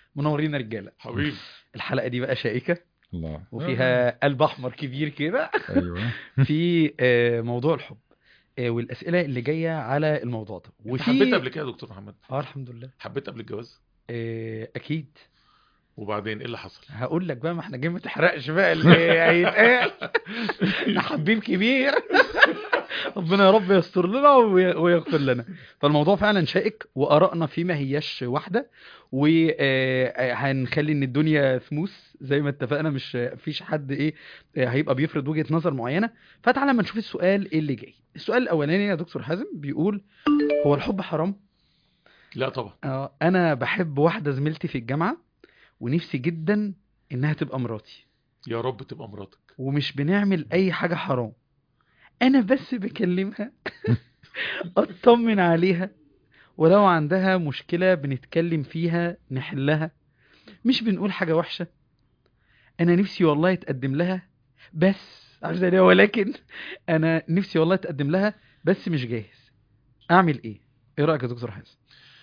منورين يا رجاله حبيبي الحلقه دي بقى شائكه الله وفيها قلب احمر كبير كده ايوه في آه، موضوع الحب آه، والاسئله اللي جايه على الموضوع ده انت حبيت قبل كده يا دكتور محمد اه الحمد لله حبيت قبل الجواز آه، اكيد وبعدين ايه اللي حصل هقول لك بقى ما احنا جايين ما تحرقش بقى اللي هيتقال ده حبيب كبير ربنا يا رب يستر لنا وي- ويغفر لنا فالموضوع فعلا شائك وارائنا فيه ما هياش واحده وهنخلي ان الدنيا ثموث زي ما اتفقنا مش فيش حد ايه آه، هيبقى بيفرض وجهه نظر معينه فتعالى ما نشوف السؤال اللي جاي السؤال الاولاني يا دكتور حازم بيقول هو الحب حرام لا طبعا اه انا بحب واحده زميلتي في الجامعه ونفسي جدا انها تبقى مراتي يا رب تبقى مراتك ومش بنعمل اي حاجه حرام انا بس بكلمها اطمن عليها ولو عندها مشكله بنتكلم فيها نحلها مش بنقول حاجه وحشه انا نفسي والله اتقدم لها بس عارف زي ده ولكن انا نفسي والله اتقدم لها بس مش جاهز اعمل ايه ايه رايك يا دكتور حازم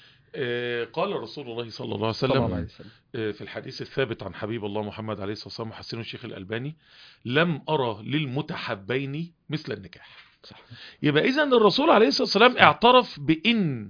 آه، قال رسول الله صلى الله عليه صلى الله وسلم عليه وسلم آه، في الحديث الثابت عن حبيب الله محمد عليه الصلاة والسلام وحسنه الشيخ الألباني لم أرى للمتحبين مثل النكاح صح يبقى إذا الرسول عليه الصلاة والسلام اعترف بإن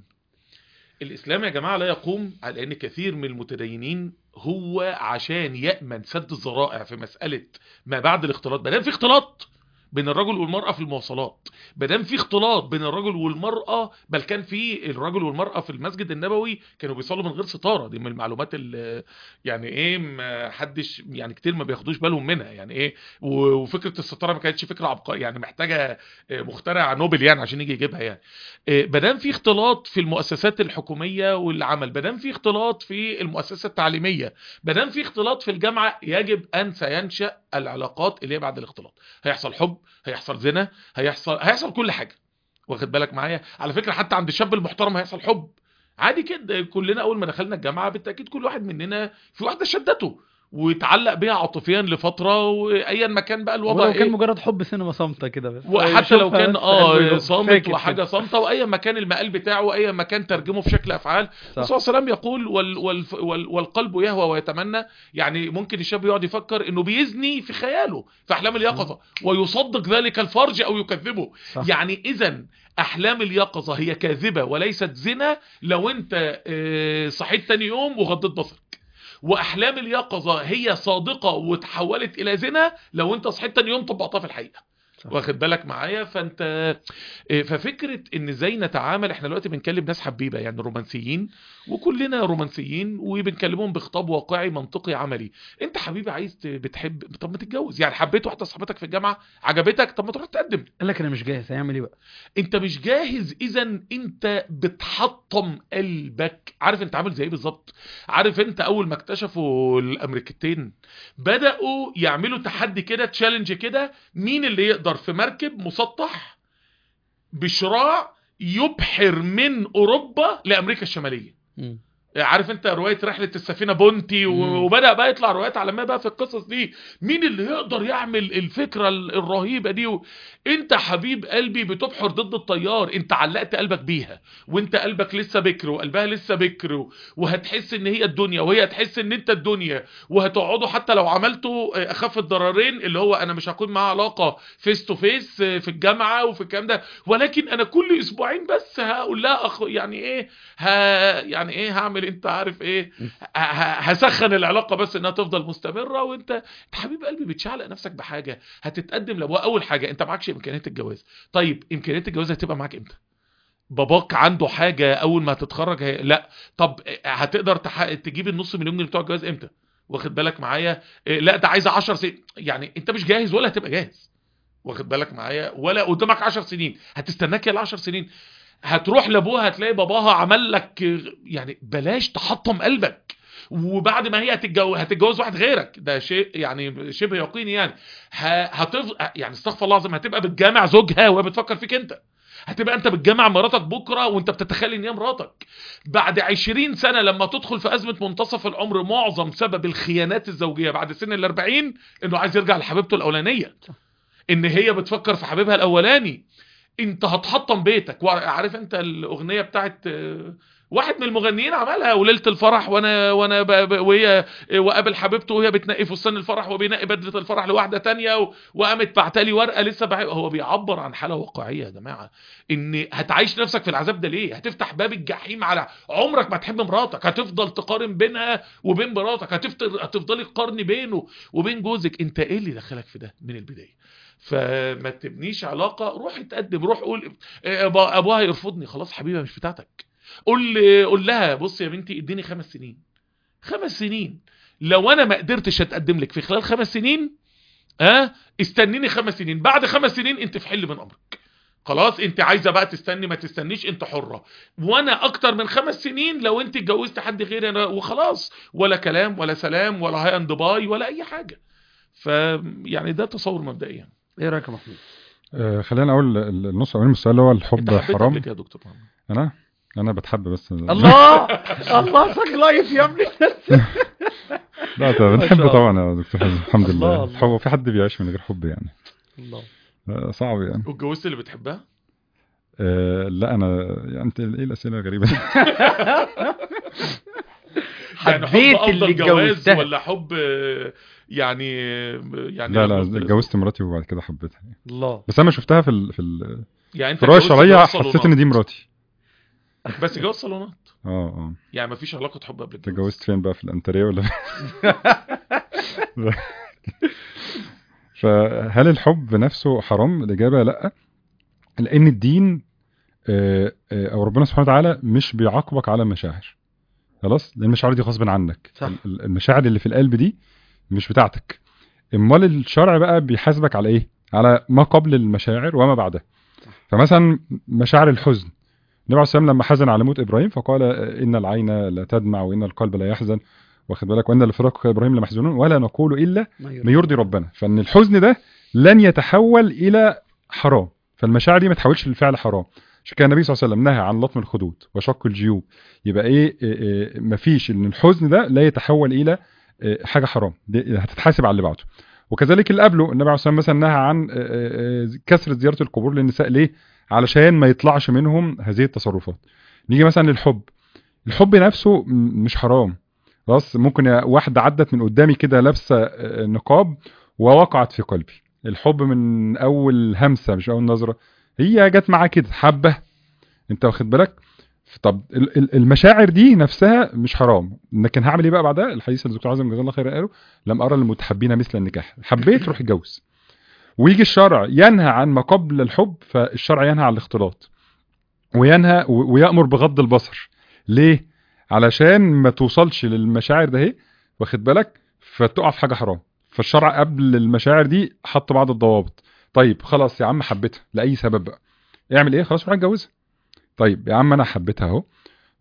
الإسلام يا جماعة لا يقوم على أن كثير من المتدينين هو عشان يأمن سد الذرائع في مسألة ما بعد الاختلاط بدل في اختلاط بين الرجل والمرأة في المواصلات بدل في اختلاط بين الرجل والمرأة بل كان في الرجل والمرأة في المسجد النبوي كانوا بيصلوا من غير ستارة دي من المعلومات اللي يعني ايه ما حدش يعني كتير ما بياخدوش بالهم منها يعني ايه و- وفكرة الستارة ما كانتش فكرة عبقرية يعني محتاجة آه، مخترع نوبل يعني عشان يجي يجيبها يعني بدام في اختلاط في المؤسسات الحكومية والعمل بدام في اختلاط في المؤسسة التعليمية بدام في اختلاط في الجامعة يجب أن سينشأ العلاقات اللي هي بعد الاختلاط هيحصل حب هيحصل زنا هيحصل هيحصل كل حاجة واخد بالك معايا على فكرة حتى عند الشاب المحترم هيحصل حب عادي كده كلنا اول ما دخلنا الجامعه بالتاكيد كل واحد مننا في واحده شدته وتعلق بيها عاطفيا لفتره وايا ما كان بقى الوضع ولو ايه كان مجرد حب سينما صامته كده بس وحتى لو يشوفها كان بس اه قلبه يدق. صامت فاكر وحاجه كده. صامته وايا ما كان المقال بتاعه وايا ما كان ترجمه في شكل افعال صح. الرسول صلى الله عليه وسلم يقول وال وال وال والقلب يهوى ويتمنى يعني ممكن الشاب يقعد يفكر انه بيزني في خياله في احلام اليقظه ويصدق ذلك الفرج او يكذبه صح. يعني اذا احلام اليقظه هي كاذبه وليست زنا لو انت آه، صحيت تاني يوم وغضيت بصرك واحلام اليقظه هي صادقه وتحولت الى زنا لو انت صحيت تاني يوم طبقتها في الحقيقه صح. واخد بالك معايا فانت إيه، ففكره ان ازاي نتعامل احنا دلوقتي بنكلم ناس حبيبه يعني رومانسيين وكلنا رومانسيين وبنكلمهم بخطاب واقعي منطقي عملي انت حبيبي عايز ت- بتحب طب ما تتجوز يعني حبيت واحده صاحبتك في الجامعه عجبتك طب ما تروح تقدم قال لك انا مش جاهز هيعمل ايه بقى انت مش جاهز اذا انت بتحطم قلبك عارف انت عامل زي ايه بالظبط عارف انت اول ما اكتشفوا الامريكتين بداوا يعملوا تحدي كده تشالنج كده مين اللي يقدر في مركب مسطح بشراع يبحر من اوروبا لامريكا الشماليه مم. عارف انت روايه رحله السفينه بونتي و- مم. وبدا بقى يطلع روايات عالميه بقى في القصص دي مين اللي يقدر يعمل الفكره ال- الرهيبه دي و... انت حبيب قلبي بتبحر ضد التيار انت علقت قلبك بيها وانت قلبك لسه بكر وقلبها لسه بكر و... وهتحس ان هي الدنيا وهي هتحس ان انت الدنيا وهتقعدوا حتى لو عملتوا اه، اخف الضررين اللي هو انا مش هكون معاها علاقه فيس تو فيس اه، في الجامعه وفي الكلام ده ولكن انا كل اسبوعين بس هقول لها أخ... يعني ايه ه... يعني ايه هعمل انت عارف ايه ه... ه- هسخن العلاقه بس انها تفضل مستمره وانت انت حبيب قلبي بتشعلق نفسك بحاجه هتتقدم لابوها اول حاجه انت معكش امكانيه الجواز طيب امكانيه الجواز هتبقى معاك امتى باباك عنده حاجه اول ما هتتخرج هي... لا طب هتقدر تح... تجيب النص مليون جنيه بتوع الجواز امتى واخد بالك معايا إيه، لا ده عايزه 10 سنين يعني انت مش جاهز ولا هتبقى جاهز واخد بالك معايا ولا قدامك 10 سنين هتستناك يا ال 10 سنين هتروح لابوها هتلاقي باباها عمل لك يعني بلاش تحطم قلبك وبعد ما هي هتتجوز هتتجوز واحد غيرك ده شيء يعني شبه يقيني يعني ه- هتف يعني استغفر الله العظيم هتبقى بتجامع زوجها وهي بتفكر فيك انت هتبقى انت بتجمع مراتك بكره وانت بتتخيل ان هي مراتك بعد 20 سنه لما تدخل في ازمه منتصف العمر معظم سبب الخيانات الزوجيه بعد سن ال 40 انه عايز يرجع لحبيبته الاولانيه ان هي بتفكر في حبيبها الاولاني انت هتحطم بيتك وعارف انت الاغنيه بتاعت آه، واحد من المغنيين عملها وليله الفرح وانا وانا ب... ب... وهي وقابل حبيبته وهي بتنقي فستان الفرح وبينقي بدله الفرح لواحده تانية و... وقامت بعتلي ورقه لسه بح... هو بيعبر عن حاله واقعيه يا جماعه ان هتعيش نفسك في العذاب ده ليه هتفتح باب الجحيم على عمرك ما تحب مراتك هتفضل تقارن بينها وبين مراتك هتفضل هتفضلي تقارني بينه وبين جوزك انت ايه اللي دخلك في ده من البدايه فما تبنيش علاقه روح اتقدم روح قول إيه، أبا- ابوها يرفضني خلاص حبيبه مش بتاعتك قول قول لها بص يا بنتي اديني خمس سنين خمس سنين لو انا ما قدرتش اتقدم لك في خلال خمس سنين ها أه؟ استنيني خمس سنين بعد خمس سنين انت في حل من امرك خلاص انت عايزه بقى تستني ما تستنيش انت حره وانا اكتر من خمس سنين لو انت اتجوزت حد غيري انا وخلاص ولا كلام ولا سلام ولا هاي اند باي ولا اي حاجه ف يعني ده تصور مبدئيا ايه رايك يا محمود آه، خلينا اقول ال- النص الاولاني من السؤال اللي هو انت الحب حبيت حرام قبل كده يا دكتور محمد انا انا بتحب بس الله الله صك لايف يا ابني لا طبعا ما بنحب شاء طبعا يا دكتور حازم الحمد الله، لله الله. الحب في حد بيعيش من غير حب يعني الله آه، صعب يعني واتجوزت اللي بتحبها آه، لا انا يعني انت ايه الاسئله الغريبه دي يعني حب حبيت افضل اللي جواز اتجوزتها ولا حب آه، يعني يعني لا لا لما- اتجوزت مراتي وبعد كده حبيتها يعني. الله بس انا شفتها في ال... في ال... يعني انت في الرؤيه اتجوزت الشرعيه جواز حسيت صالونات. ان دي مراتي بس جواز صالونات اه اه يعني مفيش علاقه حب قبل انت الجواز اتجوزت فين بقى في الانتريه ولا فهل الحب نفسه حرام الاجابه لا لان الدين آه، آه، او ربنا سبحانه وتعالى مش بيعاقبك على المشاعر خلاص لان المشاعر دي غصب عنك صح. ال- ال- المشاعر اللي في القلب دي مش بتاعتك امال الشرع بقى بيحاسبك على ايه على ما قبل المشاعر وما بعدها فمثلا مشاعر الحزن النبي عليه الصلاه والسلام لما حزن على موت ابراهيم فقال آه، ان العين لا تدمع وان القلب لا يحزن واخد بالك وان لفراق ابراهيم لمحزونون ولا نقول الا ما يرضي ربنا فان الحزن ده لن يتحول الى حرام فالمشاعر دي ما تحولش للفعل حرام عشان كده النبي صلى الله عليه وسلم نهى عن لطم الخدود وشق الجيوب يبقى ايه, إيه, إيه مفيش ان الحزن ده لا يتحول الى إيه حاجه حرام دي هتتحاسب على اللي بعده وكذلك اللي قبله النبي عليه الصلاه والسلام مثلا نهى عن إيه إيه كثره زياره القبور للنساء ليه علشان ما يطلعش منهم هذه التصرفات نيجي مثلا للحب الحب نفسه م- مش حرام خلاص ممكن يا- واحده عدت من قدامي كده لابسه آه، نقاب ووقعت في قلبي الحب من اول همسه مش اول نظره هي جت معاه كده حبه انت واخد بالك طب ال- ال- المشاعر دي نفسها مش حرام لكن هعمل ايه بقى بعدها الحديث اللي الدكتور عازم جزاه الله خير قاله لم ارى المتحبين مثل النكاح حبيت روح اتجوز ويجي الشرع ينهى عن ما قبل الحب فالشرع ينهى عن الاختلاط وينهى و- ويأمر بغض البصر ليه علشان ما توصلش للمشاعر ده اهي واخد بالك فتقع في حاجه حرام فالشرع قبل المشاعر دي حط بعض الضوابط طيب خلاص يا عم حبيتها لاي سبب بقى اعمل ايه خلاص روح اتجوزها طيب يا عم انا حبيتها اهو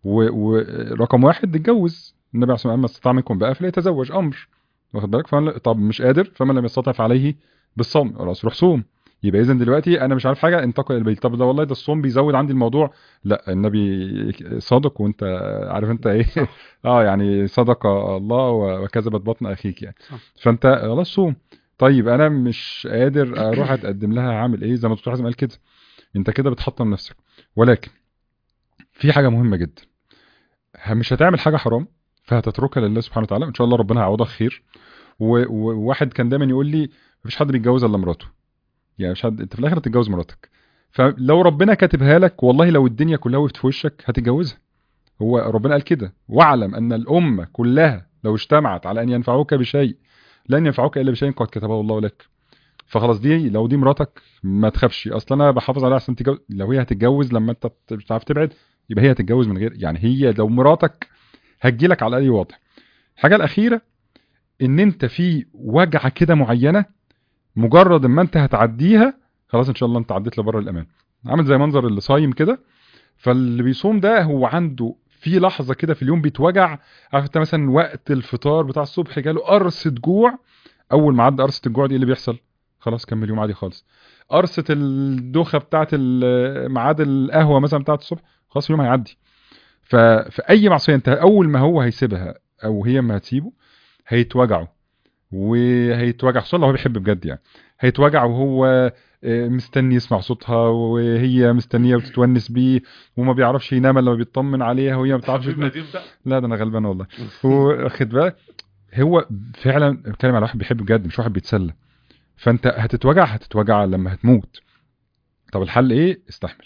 ورقم واحد اتجوز النبي عليه الصلاه والسلام ما استطاع منكم بقى فليتزوج امر واخد بالك فمن طب مش قادر فمن لم يستطع فعليه بالصوم خلاص روح صوم يبقى اذا دلوقتي انا مش عارف حاجه انتقل الى البيت طب ده والله ده الصوم بيزود عندي الموضوع لا النبي صادق وانت عارف انت ايه صح. اه يعني صدق الله وكذبت بطن اخيك يعني صح. فانت خلاص صوم طيب انا مش قادر اروح اتقدم لها عامل ايه زي ما الدكتور حازم قال كده انت كده بتحطم نفسك ولكن في حاجه مهمه جدا ه- مش هتعمل حاجه حرام فهتتركها لله سبحانه وتعالى ان شاء الله ربنا هيعوضك خير و- و- وواحد كان دايما يقول لي مفيش حد بيتجوز الا مراته يعني مش حد انت في الاخر هتتجوز مراتك فلو ربنا كاتبها لك والله لو الدنيا كلها وقفت في وشك هتتجوزها هو ربنا قال كده واعلم ان الامه كلها لو اجتمعت على ان ينفعوك بشيء لن ينفعوك الا بشيء قد كتبه الله لك فخلاص دي لو دي مراتك ما تخافش اصل انا بحافظ عليها عشان تتجوز لو هي هتتجوز لما انت مش هتعرف تبعد يبقى هي هتتجوز من غير يعني هي لو مراتك هتجيلك على اي وضع الحاجه الاخيره ان انت في وجعه كده معينه مجرد ما انت هتعديها خلاص ان شاء الله انت عديت لبره الامان عامل زي منظر اللي صايم كده فاللي بيصوم ده هو عنده في لحظه كده في اليوم بيتوجع عارف انت مثلا وقت الفطار بتاع الصبح جاله قرصه جوع اول ما عدى قرصه الجوع دي إيه اللي بيحصل خلاص كمل يوم عادي خالص قرصه الدوخه بتاعت ال- ميعاد القهوه مثلا بتاعت الصبح خلاص اليوم هيعدي ففي اي معصيه انت اول ما هو هيسيبها او هي ما هتسيبه هيتوجعوا وهيتوجع خصوصا لو هو بيحب بجد يعني هيتوجع وهو آه، مستني يسمع صوتها وهي مستنيه وتتونس بيه وما بيعرفش ينام الا لما بيطمن عليها وهي ما بتعرفش حبيب تنام قديم بقى لا ده انا غلبان والله واخد بالك هو فعلا بتكلم على واحد بيحب بجد مش واحد بيتسلى فانت هتتوجع هتتوجع لما هتموت طب الحل ايه استحمل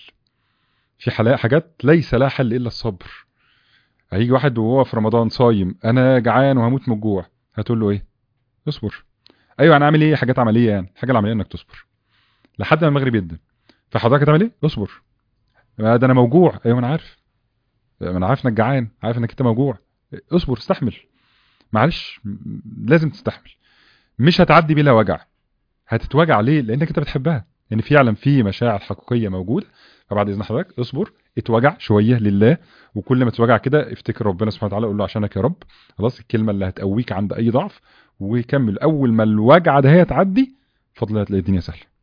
في حلا- حاجات ليس لها حل الا الصبر هيجي واحد وهو في رمضان صايم انا جعان وهموت من الجوع هتقول له ايه اصبر ايوه انا عامل ايه حاجات عمليه يعني الحاجه العمليه انك تصبر لحد ما المغرب يدن فحضرتك هتعمل ايه اصبر آه، ده انا موجوع ايوه انا عارف ما انا عارف انك جعان عارف انك انت موجوع اصبر استحمل معلش م- لازم تستحمل مش هتعدي بلا وجع هتتوجع ليه لانك انت بتحبها يعني فعلا في مشاعر حقيقيه موجوده فبعد اذن حضرتك اصبر اتوجع شويه لله وكل ما تتوجع كده افتكر ربنا سبحانه وتعالى قول له عشانك يا رب خلاص الكلمه اللي هتقويك عند اي ضعف وكمل اول ما الوجعه ده هي تعدي بفضل الله هتلاقي الدنيا سهله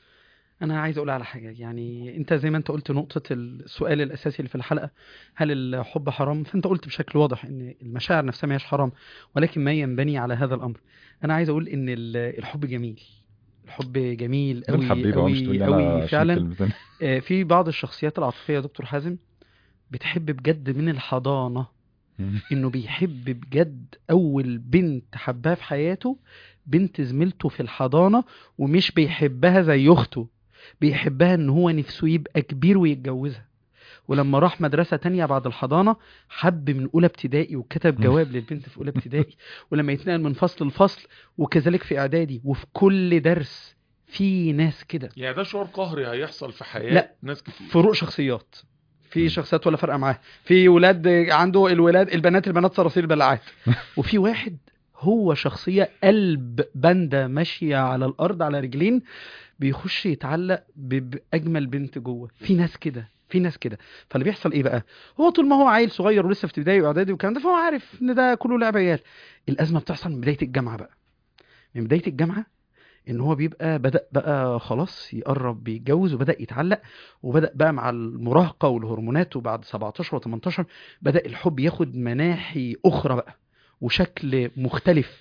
انا عايز اقول على حاجه يعني انت زي ما انت قلت نقطه السؤال الاساسي اللي في الحلقه هل الحب حرام فانت قلت بشكل واضح ان المشاعر نفسها ما هيش حرام ولكن ما ينبني على هذا الامر انا عايز اقول ان ال- الحب جميل الحب جميل من قوي حبيبه أهو، مش تقول قوي لي انا قوي عشان فعلا كلمتين. آه، في بعض الشخصيات العاطفيه يا دكتور حازم بتحب بجد من الحضانه انه بيحب بجد اول بنت حبها في حياته بنت زميلته في الحضانه ومش بيحبها زي اخته بيحبها ان هو نفسه يبقى كبير ويتجوزها ولما راح مدرسة تانية بعد الحضانة حب من أولى ابتدائي وكتب جواب للبنت في أولى ابتدائي ولما يتنقل من فصل لفصل وكذلك في إعدادي وفي كل درس في ناس كده يعني ده شعور قهري هيحصل في حياة لا. ناس كتير فروق شخصيات في مم. شخصيات ولا فرق معاه في ولاد عنده الولاد البنات البنات صراصير البلعات وفي واحد هو شخصية قلب باندا ماشية على الأرض على رجلين بيخش يتعلق ب- بأجمل بنت جوه في ناس كده في ناس كده فاللي بيحصل ايه بقى هو طول ما هو عيل صغير ولسه في ابتدائي واعدادي والكلام ده فهو عارف ان ده كله لعب عيال الازمه بتحصل من بدايه الجامعه بقى من بدايه الجامعه ان هو بيبقى بدا بقى خلاص يقرب بيتجوز وبدا يتعلق وبدا بقى مع المراهقه والهرمونات وبعد 17 و18 بدا الحب ياخد مناحي اخرى بقى وشكل مختلف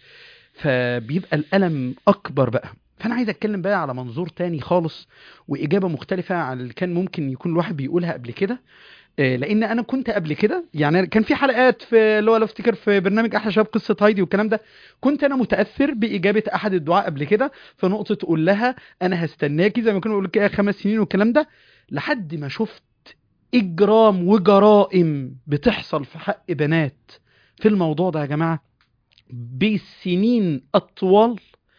فبيبقى الالم اكبر بقى فانا عايز اتكلم بقى على منظور تاني خالص واجابه مختلفه عن اللي كان ممكن يكون الواحد بيقولها قبل كده آه، لان انا كنت قبل كده يعني كان في حلقات في اللي هو لو افتكر في برنامج احلى شباب قصه هايدي والكلام ده كنت انا متاثر باجابه احد الدعاء قبل كده في نقطه تقول لها انا هستناكي زي ما كنا بنقول كده خمس سنين والكلام ده لحد ما شفت اجرام وجرائم بتحصل في حق بنات في الموضوع ده يا جماعه بسنين اطول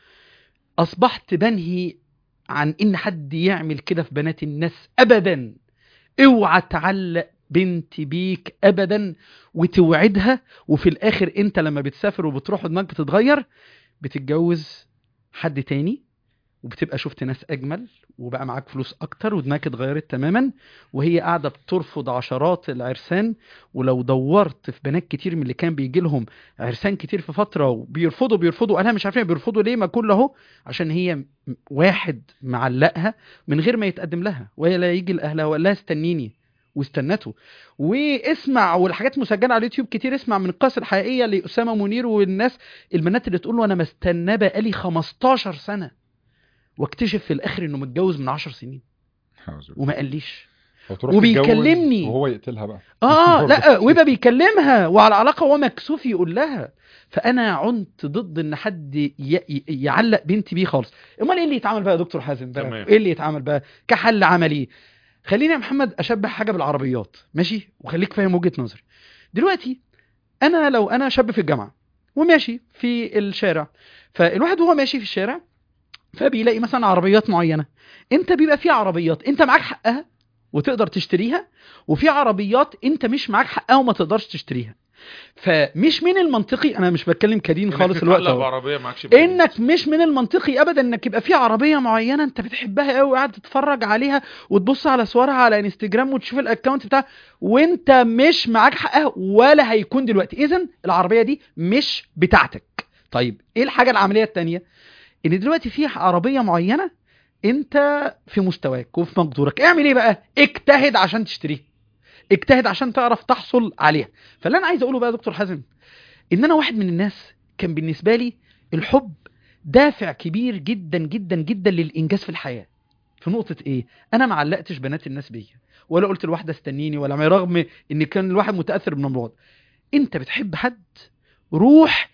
اصبحت بنهي عن ان حد يعمل كده في بنات الناس ابدا اوعى تعلق بنت بيك ابدا وتوعدها وفي الاخر انت لما بتسافر وبتروح ودماغك بتتغير بتتجوز حد تاني وبتبقى شفت ناس اجمل وبقى معاك فلوس اكتر ودماغك اتغيرت تماما وهي قاعده بترفض عشرات العرسان ولو دورت في بنات كتير من اللي كان بيجي لهم عرسان كتير في فتره وبيرفضوا بيرفضوا قالها مش عارفين بيرفضوا ليه ما كل اهو عشان هي م- واحد معلقها من غير ما يتقدم لها ولا يجي لاهلها وقال لها استنيني واستنته واسمع والحاجات مسجله على اليوتيوب كتير اسمع من القصص الحقيقيه لاسامه منير والناس البنات اللي تقول له انا مستناه بقالي 15 سنه واكتشف في الاخر انه متجوز من 10 سنين حاضر. وما قاليش وتروح وبيكلمني. تتجوز وهو يقتلها بقى اه لا ويبقى بيكلمها وعلى علاقه وهو مكسوف يقول لها فانا عنت ضد ان حد ي- ي- يعلق بنتي بيه خالص امال ايه اللي يتعمل بقى يا دكتور حازم بقى تمام. ايه اللي يتعمل بقى كحل عملي خليني يا محمد اشبه حاجه بالعربيات ماشي وخليك فاهم وجهه نظري دلوقتي انا لو انا شاب في الجامعه وماشي في الشارع فالواحد وهو ماشي في الشارع فبيلاقي مثلا عربيات معينه انت بيبقى في عربيات انت معاك حقها وتقدر تشتريها وفي عربيات انت مش معاك حقها وما تقدرش تشتريها فمش من المنطقي انا مش بتكلم كدين إنك خالص الوقت تتعلق اهو. بعربية معكش فلوس. انك مش من المنطقي ابدا انك يبقى في عربيه معينه انت بتحبها قوي وقاعد تتفرج عليها وتبص على صورها على انستجرام وتشوف الاكونت بتاعها وانت مش معاك حقها ولا هيكون دلوقتي اذا العربيه دي مش بتاعتك طيب ايه الحاجه العمليه التانية ان دلوقتي في عربيه معينه انت في مستواك وفي مقدورك اعمل ايه بقى اجتهد عشان تشتريها اجتهد عشان تعرف تحصل عليها فاللي انا عايز اقوله بقى يا دكتور حازم ان انا واحد من الناس كان بالنسبه لي الحب دافع كبير جدا جدا جدا للانجاز في الحياه في نقطه ايه انا ما علقتش بنات الناس بيا ولا قلت لواحده استنيني ولا ما رغم ان كان الواحد متاثر بالموضوع ده. انت بتحب حد روح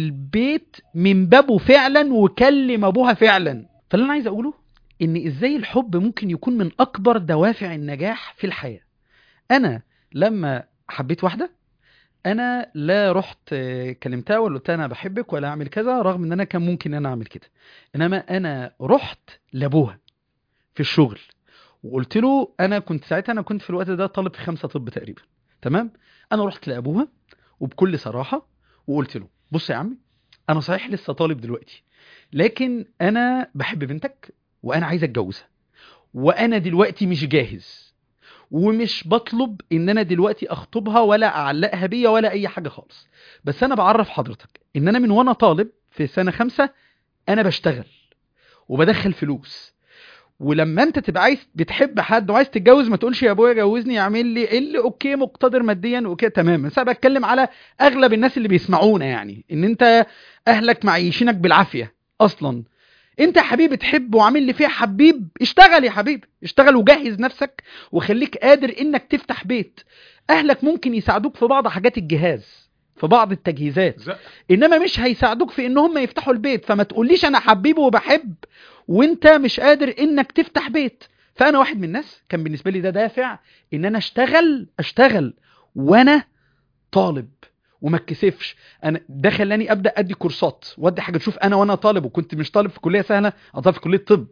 للبيت من بابه فعلا وكلم ابوها فعلا فاللي انا عايز اقوله ان ازاي الحب ممكن يكون من اكبر دوافع النجاح في الحياه انا لما حبيت واحده انا لا رحت آه، كلمتها ولا قلت لها انا بحبك ولا اعمل كذا رغم ان انا كان ممكن ان انا اعمل كده انما انا رحت لابوها في الشغل وقلت له انا كنت ساعتها انا كنت في الوقت ده طالب في خمسة طب تقريبا تمام انا رحت لابوها وبكل صراحه وقلت له بص يا عمي انا صحيح لسه طالب دلوقتي لكن انا بحب بنتك وانا عايز اتجوزها وانا دلوقتي مش جاهز ومش بطلب ان انا دلوقتي اخطبها ولا اعلقها بيا ولا اي حاجه خالص بس انا بعرف حضرتك ان انا من وانا طالب في سنه خمسة انا بشتغل وبدخل فلوس ولما انت تبقى عايز بتحب حد وعايز تتجوز ما تقولش يا ابويا جوزني اعمل لي ايه اللي اوكي مقتدر ماديا اوكي تمام بس انا بتكلم على اغلب الناس اللي بيسمعونا يعني ان انت اهلك معيشينك بالعافيه اصلا انت يا حبيبي تحب وعامل لي فيها حبيب اشتغل يا حبيبي اشتغل وجهز نفسك وخليك قادر انك تفتح بيت اهلك ممكن يساعدوك في بعض حاجات الجهاز في بعض التجهيزات زق. انما مش هيساعدوك في ان هم يفتحوا البيت فما تقوليش انا حبيبي وبحب وانت مش قادر انك تفتح بيت فانا واحد من الناس كان بالنسبه لي ده دافع ان انا اشتغل اشتغل وانا طالب وما اتكسفش انا ده خلاني ابدا ادي كورسات وادي حاجه تشوف انا وانا طالب وكنت مش طالب في كليه سهله انا طالب في كليه طب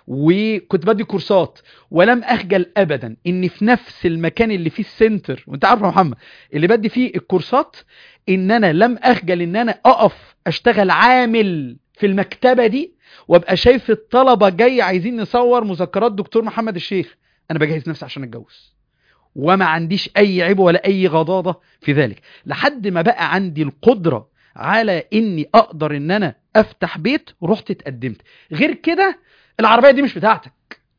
وكنت بدي كورسات ولم اخجل ابدا ان في نفس المكان اللي فيه السنتر وانت عارف يا محمد اللي بدي فيه الكورسات ان انا لم اخجل ان انا اقف اشتغل عامل في المكتبه دي وابقى شايف الطلبه جاي عايزين نصور مذكرات دكتور محمد الشيخ انا بجهز نفسي عشان اتجوز وما عنديش اي عيب ولا اي غضاضه في ذلك لحد ما بقى عندي القدره على اني اقدر ان انا افتح بيت رحت اتقدمت غير كده العربيه دي مش بتاعتك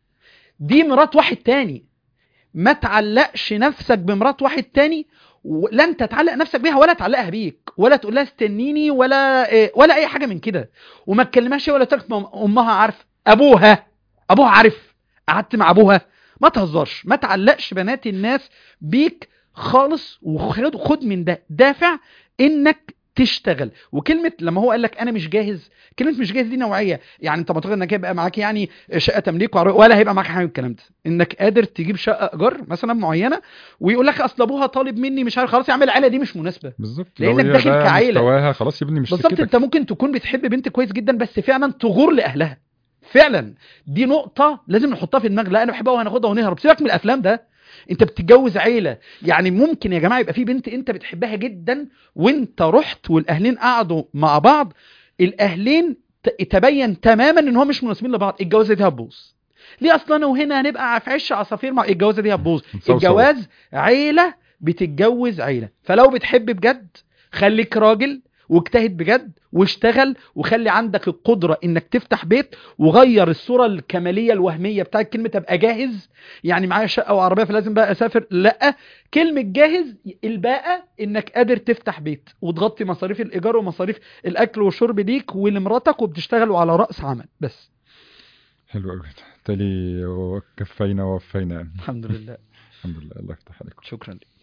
دي مرات واحد تاني ما تعلقش نفسك بمرات واحد تاني ولن تتعلق نفسك بيها ولا تعلقها بيك ولا تقول لها استنيني ولا إيه ولا اي حاجه من كده وما تكلمهاش ولا تقول لك امها عارف ابوها ابوها عارف قعدت مع ابوها ما تهزرش ما تعلقش بنات الناس بيك خالص وخد خد من ده دافع انك تشتغل وكلمه لما هو قال لك انا مش جاهز كلمه مش جاهز دي نوعيه يعني انت معتقد انك هيبقى معاك يعني شقه تمليك وعربية ولا هيبقى معاك حاجه من الكلام ده انك قادر تجيب شقه ايجار مثلا معينه ويقول لك اصل ابوها طالب مني مش عارف خلاص يا عم العيله دي مش مناسبه بالظبط لأنك لو هي داخل ده كعيلة. مستواها خلاص يا ابني مش بالظبط سكتك. انت ممكن تكون بتحب بنت كويس جدا بس فعلا تغور لاهلها فعلا دي نقطه لازم نحطها في دماغنا لا انا بحبها وهناخدها ونهرب سيبك من الافلام ده انت بتتجوز عيله يعني ممكن يا جماعه يبقى في بنت انت بتحبها جدا وانت رحت والاهلين قعدوا مع بعض الاهلين ت- تبين تماما ان هم مش مناسبين لبعض الجوازه دي هتبوظ ليه اصلا انا وهنا هنبقى في عش عصافير مع الجوازه دي هتبوظ نصوصو. الجواز عيله بتتجوز عيله فلو بتحب بجد خليك راجل واجتهد بجد واشتغل وخلي عندك القدرة انك تفتح بيت وغير الصورة الكمالية الوهمية بتاعت كلمة ابقى جاهز يعني معايا شقة وعربية فلازم بقى اسافر لا كلمة جاهز الباقة انك قادر تفتح بيت وتغطي مصاريف الايجار ومصاريف الاكل والشرب ليك ولمراتك وبتشتغلوا على رأس عمل بس حلو قوي تالي كفينا ووفينا الحمد لله الحمد لله الله يفتح عليكم شكرا لك